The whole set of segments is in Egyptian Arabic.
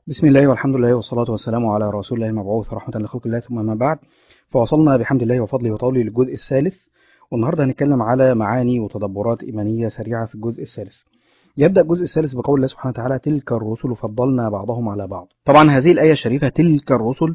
بسم الله والحمد لله والصلاة والسلام على رسول الله المبعوث رحمة لخلق الله ثم ما بعد فوصلنا بحمد الله وفضله وطوله للجزء الثالث والنهاردة هنتكلم على معاني وتدبرات إيمانية سريعة في الجزء الثالث يبدأ الجزء الثالث بقول الله سبحانه وتعالى تلك الرسل فضلنا بعضهم على بعض طبعا هذه الآية الشريفة تلك الرسل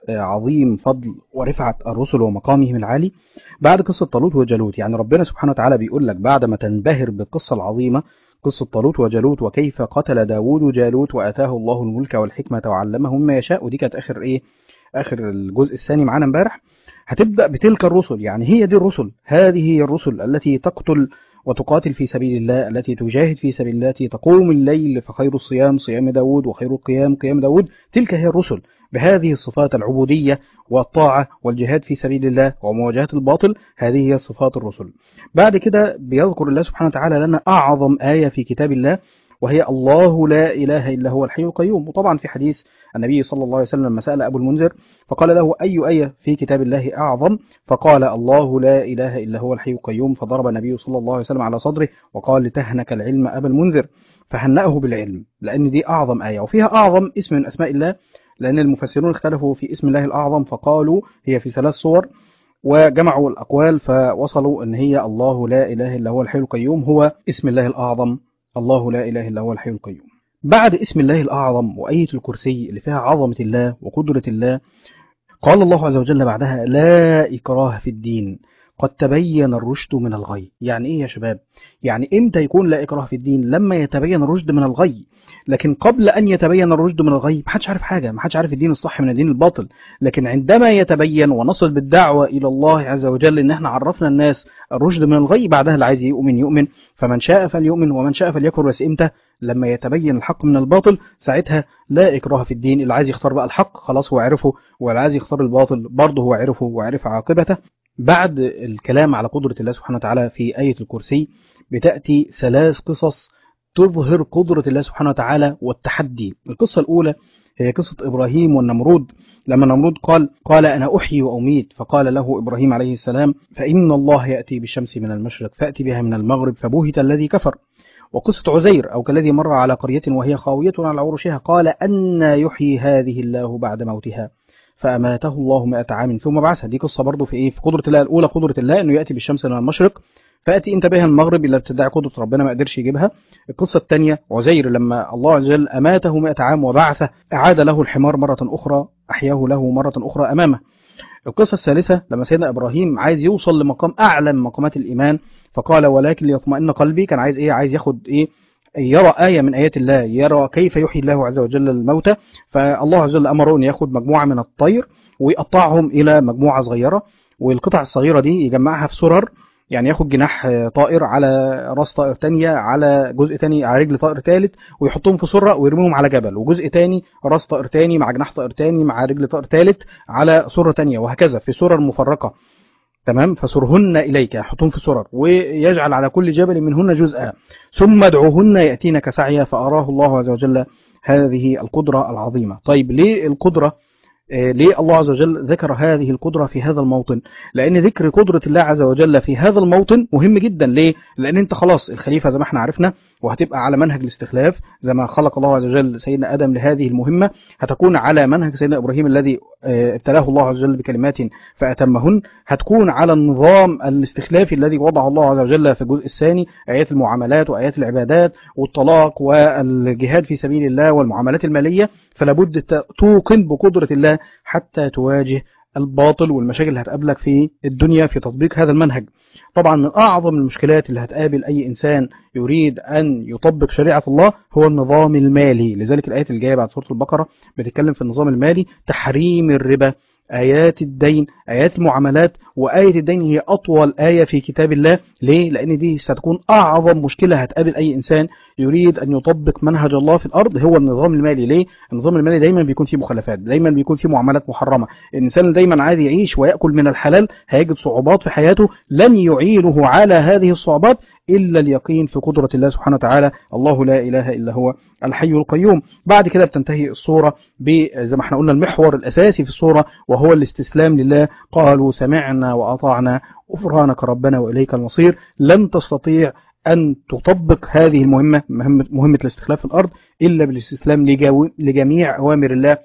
عظيم فضل ورفعة الرسل ومقامهم العالي بعد قصة طالوت وجالوت يعني ربنا سبحانه وتعالى بيقول لك بعد ما تنبهر بالقصة العظيمة قصة طالوت وجالوت وكيف قتل داوود جالوت وآتاه الله الملك والحكمة وعلمه مما يشاء ودي كانت آخر إيه آخر الجزء الثاني معانا امبارح هتبدأ بتلك الرسل يعني هي دي الرسل هذه هي الرسل التي تقتل وتقاتل في سبيل الله التي تجاهد في سبيل الله التي تقوم الليل فخير الصيام صيام داود وخير القيام قيام داود تلك هي الرسل بهذه الصفات العبودية والطاعة والجهاد في سبيل الله ومواجهة الباطل هذه هي صفات الرسل بعد كده بيذكر الله سبحانه وتعالى لنا أعظم آية في كتاب الله وهي الله لا إله إلا هو الحي القيوم وطبعا في حديث النبي صلى الله عليه وسلم لما سأل أبو المنذر فقال له أي آية في كتاب الله أعظم فقال الله لا إله إلا هو الحي القيوم فضرب النبي صلى الله عليه وسلم على صدره وقال لتهنك العلم أبا المنذر فهنأه بالعلم لأن دي أعظم آية وفيها أعظم اسم من أسماء الله لأن المفسرون اختلفوا في اسم الله الأعظم فقالوا هي في ثلاث صور وجمعوا الأقوال فوصلوا أن هي الله لا إله إلا هو الحي القيوم هو اسم الله الأعظم الله لا إله إلا هو الحي القيوم بعد اسم الله الأعظم وآية الكرسي اللي فيها عظمة الله وقدرة الله قال الله عز وجل بعدها لا إكراه في الدين قد تبين الرشد من الغي يعني إيه يا شباب يعني إمتى يكون لا إكراه في الدين لما يتبين الرشد من الغي لكن قبل أن يتبين الرشد من الغي محدش عارف حاجة محدش عارف الدين الصح من الدين الباطل لكن عندما يتبين ونصل بالدعوة إلى الله عز وجل إن احنا عرفنا الناس الرشد من الغي بعدها اللي عايز يؤمن يؤمن فمن شاء فليؤمن ومن شاء فليكفر بس إمتى لما يتبين الحق من الباطل ساعتها لا إكراه في الدين اللي عايز يختار بقى الحق خلاص هو عرفه واللي عايز يختار الباطل برضه هو عرفه وعرف عاقبته بعد الكلام على قدرة الله سبحانه وتعالى في آية الكرسي بتأتي ثلاث قصص تظهر قدرة الله سبحانه وتعالى والتحدي القصة الأولى هي قصة إبراهيم والنمرود لما النمرود قال قال أنا أحيي وأميت فقال له إبراهيم عليه السلام فإن الله يأتي بالشمس من المشرق فأتي بها من المغرب فبهت الذي كفر وقصة عزير أو كالذي مر على قرية وهي خاوية على عروشها قال أن يحيي هذه الله بعد موتها فأماته الله مئة عام ثم بعثها دي قصة برضه في إيه في قدرة الله الأولى قدرة الله إنه يأتي بالشمس من المشرق فأتي أنت بها المغرب اللي بتدعي قدرة ربنا ما قدرش يجيبها القصة الثانية عزير لما الله عز وجل أماته مئة عام وبعثه أعاد له الحمار مرة أخرى أحياه له مرة أخرى أمامه القصة الثالثة لما سيدنا إبراهيم عايز يوصل لمقام أعلى من مقامات الإيمان فقال ولكن ليطمئن قلبي كان عايز إيه عايز ياخد إيه يرى آية من آيات الله يرى كيف يحيي الله عز وجل الموتى فالله عز وجل أمره أن ياخد مجموعة من الطير ويقطعهم إلى مجموعة صغيرة والقطع الصغيرة دي يجمعها في سرر يعني ياخد جناح طائر على راس طائر تانية على جزء تاني على رجل طائر ثالث ويحطهم في سرة ويرميهم على جبل وجزء تاني راس طائر تاني مع جناح طائر تاني مع رجل طائر ثالث على سرة تانية وهكذا في سرر مفرقة تمام فسرهن إليك يحطهم في سرر ويجعل على كل جبل منهن جزءا ثم ادعوهن يأتينك سعيا فأراه الله عز وجل هذه القدرة العظيمة طيب ليه القدرة ليه الله عز وجل ذكر هذه القدرة في هذا الموطن لأن ذكر قدرة الله عز وجل في هذا الموطن مهم جدا ليه لأن انت خلاص الخليفة زي ما احنا عرفنا وهتبقى على منهج الاستخلاف زي ما خلق الله عز وجل سيدنا آدم لهذه المهمة هتكون على منهج سيدنا إبراهيم الذي ابتلاه الله عز وجل بكلمات فأتمهن هتكون على النظام الاستخلافي الذي وضعه الله عز وجل في الجزء الثاني آيات المعاملات وآيات العبادات والطلاق والجهاد في سبيل الله والمعاملات المالية فلابد توقن بقدرة الله حتى تواجه الباطل والمشاكل اللي هتقابلك في الدنيا في تطبيق هذا المنهج طبعا من أعظم المشكلات اللي هتقابل أي إنسان يريد أن يطبق شريعة الله هو النظام المالي لذلك الآية الجاية بعد سورة البقرة بتتكلم في النظام المالي تحريم الربا آيات الدين آيات المعاملات وآية الدين هي أطول آية في كتاب الله ليه؟ لأن دي ستكون أعظم مشكلة هتقابل أي إنسان يريد أن يطبق منهج الله في الأرض هو النظام المالي ليه؟ النظام المالي دايما بيكون فيه مخالفات دايما بيكون فيه معاملات محرمة الإنسان اللي دايما عايز يعيش ويأكل من الحلال هيجد صعوبات في حياته لن يعينه على هذه الصعوبات إلا اليقين في قدرة الله سبحانه وتعالى الله لا إله إلا هو الحي القيوم بعد كده بتنتهي الصورة زي ما احنا قلنا المحور الأساسي في الصورة وهو الاستسلام لله قالوا سمعنا وأطعنا غفرانك ربنا وإليك المصير لن تستطيع أن تطبق هذه المهمة مهمة, مهمة الاستخلاف في الأرض إلا بالاستسلام لجو- لجميع أوامر الله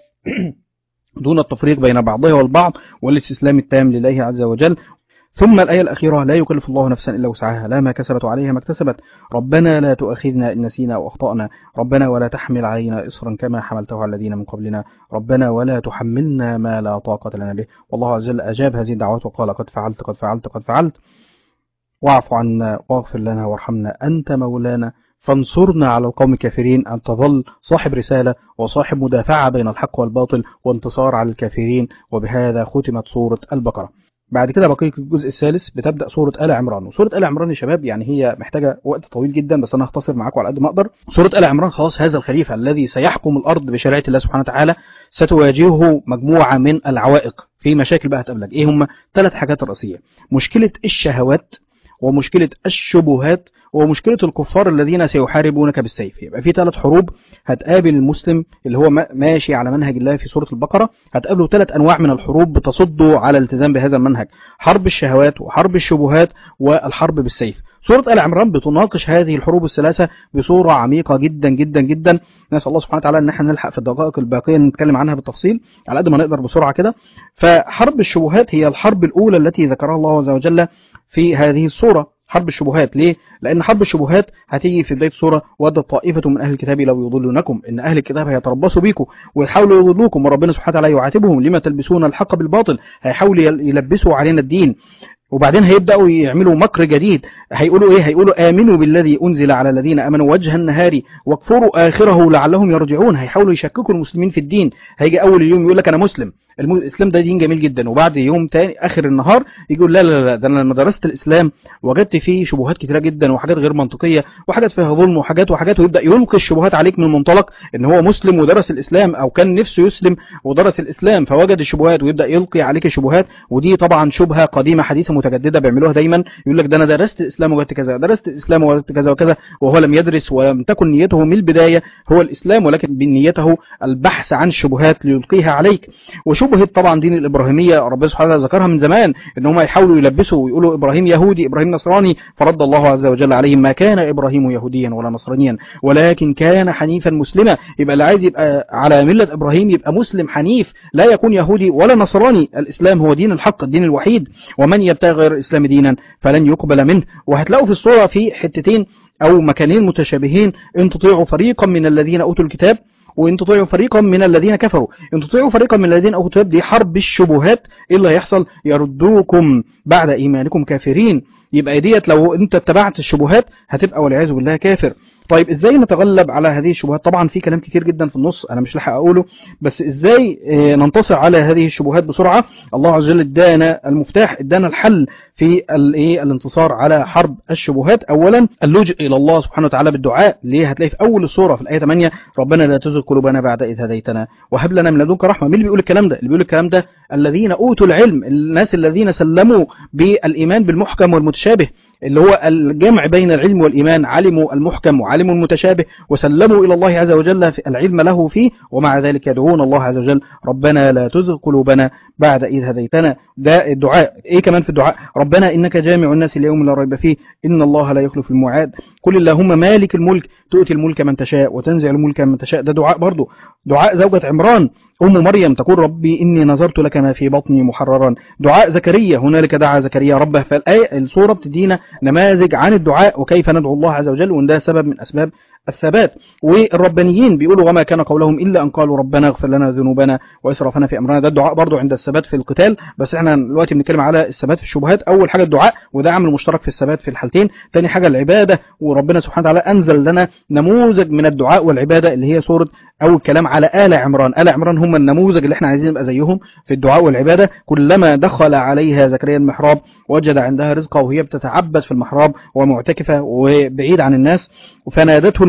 دون التفريق بين بعضها والبعض والاستسلام التام لله عز وجل ثم الآية الأخيرة لا يكلف الله نفسا إلا وسعها لا ما كسبت عليها ما اكتسبت ربنا لا تؤاخذنا إن نسينا أو أخطأنا ربنا ولا تحمل علينا إصرا كما حملته على الذين من قبلنا ربنا ولا تحملنا ما لا طاقة لنا به والله عز وجل أجاب هذه الدعوات وقال قد فعلت قد فعلت قد فعلت واعف عنا واغفر لنا وارحمنا أنت مولانا فانصرنا على القوم الكافرين أن تظل صاحب رسالة وصاحب مدافعة بين الحق والباطل وانتصار على الكافرين وبهذا ختمت سورة البقرة بعد كده بقية الجزء الثالث بتبدأ سورة آل عمران وسورة آل عمران يا شباب يعني هي محتاجة وقت طويل جدا بس أنا هختصر معاكم على قد ما أقدر سورة آل عمران خلاص هذا الخليفة الذي سيحكم الأرض بشريعة الله سبحانه وتعالى ستواجهه مجموعة من العوائق في مشاكل بقى هتقابلك إيه هم ثلاث حاجات رئيسية مشكلة الشهوات ومشكلة الشبهات ومشكلة الكفار الذين سيحاربونك بالسيف يبقى في ثلاث حروب هتقابل المسلم اللي هو ما- ماشي على منهج الله في سورة البقرة هتقابله ثلاث أنواع من الحروب بتصده على الالتزام بهذا المنهج حرب الشهوات وحرب الشبهات والحرب بالسيف سورة آل عمران بتناقش هذه الحروب الثلاثة بصورة عميقة جدا جدا جدا نسأل الله سبحانه وتعالى ان احنا نلحق في الدقائق الباقية نتكلم عنها بالتفصيل على قد ما نقدر بسرعة كده فحرب الشبهات هي الحرب الأولى التي ذكرها الله عز وجل في هذه السورة حرب الشبهات ليه؟ لأن حرب الشبهات هتيجي في بداية السورة ودت طائفة من أهل الكتاب لو يضلونكم إن أهل الكتاب هيتربصوا بيكم ويحاولوا يضلوكم وربنا سبحانه وتعالى يعاتبهم لما تلبسون الحق بالباطل هيحاولوا يل- يلبسوا علينا الدين وبعدين هيبداوا يعملوا مكر جديد هيقولوا ايه هيقولوا امنوا بالذي انزل على الذين امنوا وجه النهار واكفروا اخره لعلهم يرجعون هيحاولوا يشككوا المسلمين في الدين هيجي اول اليوم يقول لك انا مسلم الم- الاسلام ده دين جميل جدا وبعد يوم تاني اخر النهار يقول لا لا لا ده انا لما درست الاسلام وجدت فيه شبهات كتيره جدا وحاجات غير منطقيه وحاجات فيها ظلم وحاجات وحاجات ويبدا يلقي الشبهات عليك من منطلق ان هو مسلم ودرس الاسلام او كان نفسه يسلم ودرس الاسلام فوجد الشبهات ويبدا يلقي عليك الشبهات ودي طبعا شبهه قديمه حديثه متجدده بيعملوها دايما يقول لك ده انا درست الاسلام وجدت كذا درست الاسلام وجدت كذا وكذا وهو لم يدرس ولم تكن نيته من البدايه هو الاسلام ولكن بنيته البحث عن الشبهات ليلقيها عليك وشبهه طبعا دين الابراهيميه ربنا سبحانه وتعالى ذكرها من زمان ان هم يحاولوا يلبسوا ويقولوا ابراهيم يهودي ابراهيم نصراني فرد الله عز وجل عليهم ما كان ابراهيم يهوديا ولا نصرانيا ولكن كان حنيفا مسلما يبقى اللي عايز يبقى على مله ابراهيم يبقى مسلم حنيف لا يكون يهودي ولا نصراني الاسلام هو دين الحق الدين الوحيد ومن يبتغي غير الاسلام دينا فلن يقبل منه وهتلاقوا في الصوره في حتتين او مكانين متشابهين ان تطيعوا فريقا من الذين اوتوا الكتاب وان تطيعوا فريقا من الذين كفروا ان تطيعوا فريقا من الذين اوتوا الكتاب دي حرب الشبهات ايه اللي هيحصل يردوكم بعد ايمانكم كافرين يبقى ديت لو انت اتبعت الشبهات هتبقى والعياذ بالله كافر طيب ازاي نتغلب على هذه الشبهات طبعا في كلام كتير جدا في النص انا مش لاحق اقوله بس ازاي آه، ننتصر على هذه الشبهات بسرعه الله عز وجل ادانا المفتاح ادانا الحل في الايه الانتصار على حرب الشبهات اولا اللجوء الى الله سبحانه وتعالى بالدعاء ليه هتلاقي في اول السوره في الايه 8 ربنا لا تزغ قلوبنا بعد اذ هديتنا وهب لنا من لدنك رحمه مين اللي بيقول الكلام ده اللي بيقول الكلام ده الذين اوتوا العلم الناس الذين سلموا بالايمان بالمحكم والمتشابه اللي هو الجمع بين العلم والإيمان علموا المحكم وعلموا المتشابه وسلموا إلى الله عز وجل في العلم له فيه ومع ذلك يدعون الله عز وجل ربنا لا تزغ قلوبنا بعد إذ هديتنا ده الدعاء إيه كمان في الدعاء ربنا إنك جامع الناس ليوم لا ريب فيه إن الله لا يخلف الميعاد قل اللهم مالك الملك تؤتي الملك من تشاء وتنزع الملك من تشاء ده دعاء برضه دعاء زوجة عمران أم مريم تقول ربي إني نظرت لك ما في بطني محررا دعاء زكريا هنالك دعا زكريا ربه فالآية السورة بتدينا نماذج عن الدعاء وكيف ندعو الله عز وجل وإن ده سبب من أسباب الثبات والربانيين بيقولوا وما كان قولهم إلا أن قالوا ربنا اغفر لنا ذنوبنا وإسرافنا في أمرنا ده الدعاء برضو عند الثبات في القتال بس احنا دلوقتي بنتكلم على الثبات في الشبهات أول حاجة الدعاء وده عامل مشترك في الثبات في الحالتين تاني حاجة العبادة وربنا سبحانه وتعالى أنزل لنا نموذج من الدعاء والعبادة اللي هي سورة أو الكلام على آل عمران آل عمران هم النموذج اللي احنا عايزين نبقى زيهم في الدعاء والعبادة كلما دخل عليها زكريا المحراب وجد عندها رزقا وهي بتتعبس في المحراب ومعتكفة وبعيد عن الناس فنادته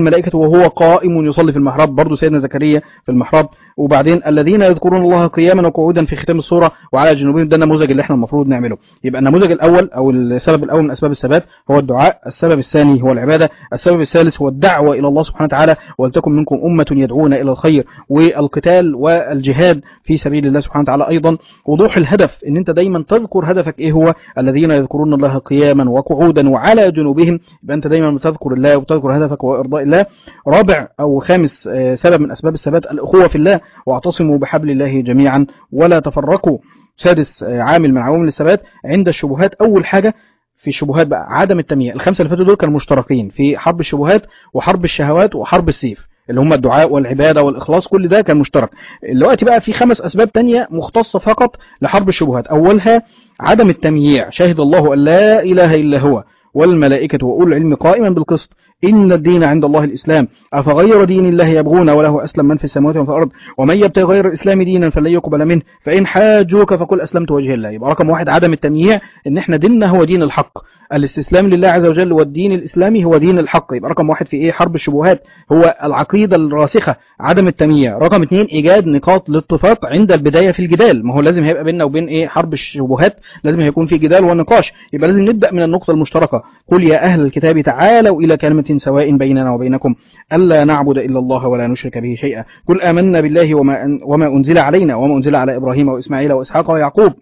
الملائكة وهو قائم يصلي في المحراب برضه سيدنا زكريا في المحراب وبعدين الذين يذكرون الله قياما وقعودا في ختام السورة وعلى جنوبهم ده النموذج اللي احنا المفروض نعمله يبقى النموذج الأول أو السبب الأول من أسباب الثبات هو الدعاء السبب الثاني هو العبادة السبب الثالث هو الدعوة إلى الله سبحانه وتعالى ولتكن منكم أمة يدعون إلى الخير والقتال والجهاد في سبيل الله سبحانه وتعالى أيضا وضوح الهدف ان انت دايما تذكر هدفك ايه هو الذين يذكرون الله قياما وقعودا وعلى جنوبهم يبقى انت دايما بتذكر الله وتذكر هدفك وارضاء الله رابع او خامس آه، سبب من اسباب الثبات الاخوه في الله واعتصموا بحبل الله جميعا ولا تفرقوا سادس آه، عامل من عوامل الثبات عند الشبهات اول حاجه في الشبهات بقى عدم التمييز الخمسه اللي فاتوا دول كانوا مشتركين في حرب الشبهات وحرب الشهوات وحرب السيف اللي هم الدعاء والعبادة والإخلاص كل ده كان مشترك دلوقتي بقى في خمس أسباب تانية مختصة فقط لحرب الشبهات أولها عدم التمييع شهد الله أن لا إله إلا هو والملائكة وأولو العلم قائما بالقسط إن الدين عند الله الإسلام أفغير دين الله يبغون وله أسلم من في السماوات ومن في الأرض ومن يبتغي غير الإسلام دينا فلن يقبل منه فإن حاجوك فقل أسلمت وجه الله يبقى رقم واحد عدم التمييع إن إحنا ديننا هو دين الحق الاستسلام لله عز وجل والدين الإسلامي هو دين الحق يبقى رقم واحد في إيه حرب الشبهات هو العقيدة الراسخة عدم التمييع رقم اثنين إيجاد نقاط الاتفاق عند البداية في الجدال ما هو لازم هيبقى بيننا وبين إيه حرب الشبهات لازم هيكون في جدال ونقاش يبقى لازم نبدأ من النقطة المشتركة قل يا أهل الكتاب تعالوا إلى كلمة سواء بيننا وبينكم ألا نعبد إلا الله ولا نشرك به شيئا قل آمنا بالله وما, أن وما أنزل علينا وما أنزل على إبراهيم وإسماعيل وإسحاق ويعقوب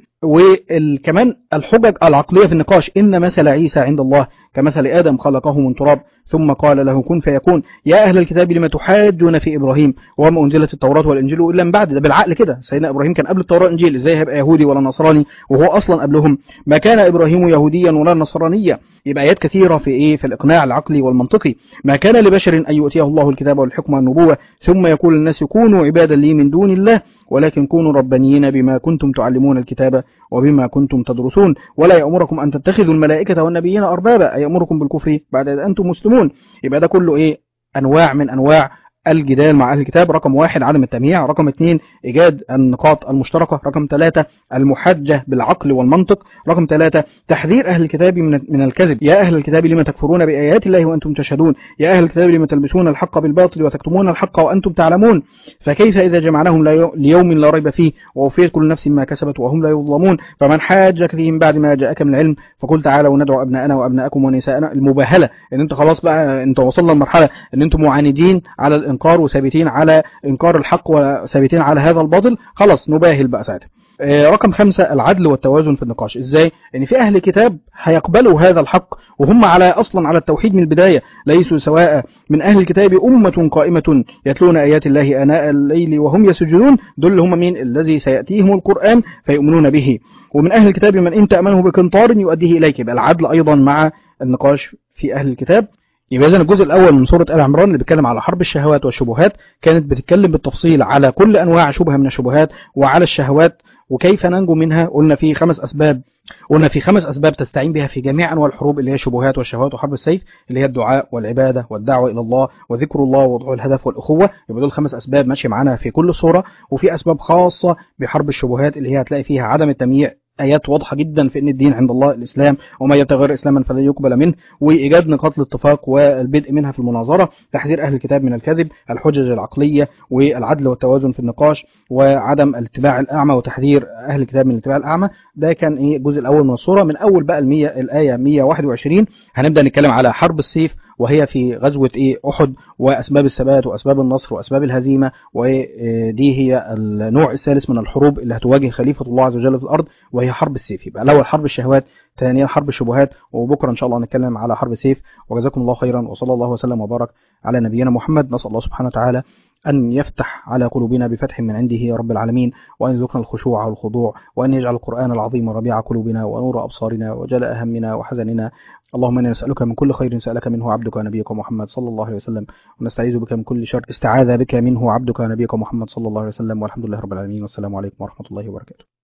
وكمان الحجج العقلية في النقاش إن مثل عيسى عند الله كمثل آدم خلقه من تراب ثم قال له كن فيكون يا أهل الكتاب لما تحاجون في إبراهيم وما أنزلت التوراة والإنجيل إلا من بعد ده بالعقل كده سيدنا إبراهيم كان قبل التوراة والإنجيل إزاي هيبقى يهودي ولا نصراني وهو أصلا قبلهم ما كان إبراهيم يهوديا ولا نصرانيا يبقى آيات كثيرة في إيه في الإقناع العقلي والمنطقي ما كان لبشر أن يؤتيه الله الكتاب والحكم والنبوة ثم يقول الناس كونوا عبادا لي من دون الله ولكن كونوا ربانيين بما كنتم تعلمون الكتاب وبما كنتم تدرسون ولا يأمركم أن تتخذوا الملائكة والنبيين أربابا أي يأمركم بالكفر بعد إذ أنتم مسلمون يبقى ده كله إيه أنواع من أنواع الجدال مع أهل الكتاب رقم واحد عدم التمييع رقم اثنين إيجاد النقاط المشتركة رقم ثلاثة المحجة بالعقل والمنطق رقم ثلاثة تحذير أهل الكتاب من من الكذب يا أهل الكتاب لما تكفرون بآيات الله وأنتم تشهدون يا أهل الكتاب لما تلبسون الحق بالباطل وتكتمون الحق وأنتم تعلمون فكيف إذا جمعناهم ليوم لا ريب فيه ووفيت كل نفس ما كسبت وهم لا يظلمون فمن حاجك فيه من بعد ما جاءك من العلم فقل تعالوا ندعو أبناءنا وأبناءكم ونساءنا المباهلة إن أنت خلاص بقى أنت وصلنا لمرحلة إن أنتم معاندين على الإنكار وثابتين على إنكار الحق وثابتين على هذا الباطل خلاص نباهل بقى ساعتها رقم خمسة العدل والتوازن في النقاش ازاي ان يعني في اهل كتاب هيقبلوا هذا الحق وهم على اصلا على التوحيد من البداية ليسوا سواء من اهل الكتاب امة قائمة يتلون ايات الله اناء الليل وهم يسجدون دول هم مين الذي سيأتيهم القرآن فيؤمنون به ومن اهل الكتاب من ان تأمنه بقنطار يؤديه اليك يبقى العدل ايضا مع النقاش في اهل الكتاب يبقى اذا الجزء الاول من سوره ال عمران اللي بيتكلم على حرب الشهوات والشبهات كانت بتتكلم بالتفصيل على كل انواع شبهه من الشبهات وعلى الشهوات وكيف ننجو منها قلنا في خمس اسباب قلنا في خمس اسباب تستعين بها في جميع انواع الحروب اللي هي الشبهات والشهوات وحرب السيف اللي هي الدعاء والعباده والدعوه الى الله وذكر الله ووضوح الهدف والاخوه يبقى دول خمس اسباب ماشيه معانا في كل صوره وفي اسباب خاصه بحرب الشبهات اللي هي هتلاقي فيها عدم التمييع آيات واضحة جدا في أن الدين عند الله الإسلام وما يبتغي إسلاما فلن يقبل منه وإيجاد نقاط الاتفاق والبدء منها في المناظرة تحذير أهل الكتاب من الكذب الحجج العقلية والعدل والتوازن في النقاش وعدم الاتباع الأعمى وتحذير أهل الكتاب من الاتباع الأعمى ده كان إيه الجزء الأول من الصورة من أول بقى المية الآية 121 هنبدأ نتكلم على حرب السيف وهي في غزوة إيه أحد وأسباب الثبات وأسباب النصر وأسباب الهزيمة ودي هي النوع الثالث من الحروب اللي هتواجه خليفة الله عز وجل في الأرض وهي حرب السيف يبقى الأول حرب الشهوات ثانيا حرب الشبهات وبكرة إن شاء الله نتكلم على حرب السيف وجزاكم الله خيرا وصلى الله وسلم وبارك على نبينا محمد نسأل الله سبحانه وتعالى أن يفتح على قلوبنا بفتح من عنده يا رب العالمين وأن يرزقنا الخشوع والخضوع وأن يجعل القرآن العظيم ربيع قلوبنا ونور أبصارنا وجلاء همنا وحزننا اللهم إنا نسألك من كل خير سألك منه عبدك ونبيك محمد صلى الله عليه وسلم ونستعيذ بك من كل شر استعاذ بك منه عبدك ونبيك محمد صلى الله عليه وسلم والحمد لله رب العالمين والسلام عليكم ورحمة الله وبركاته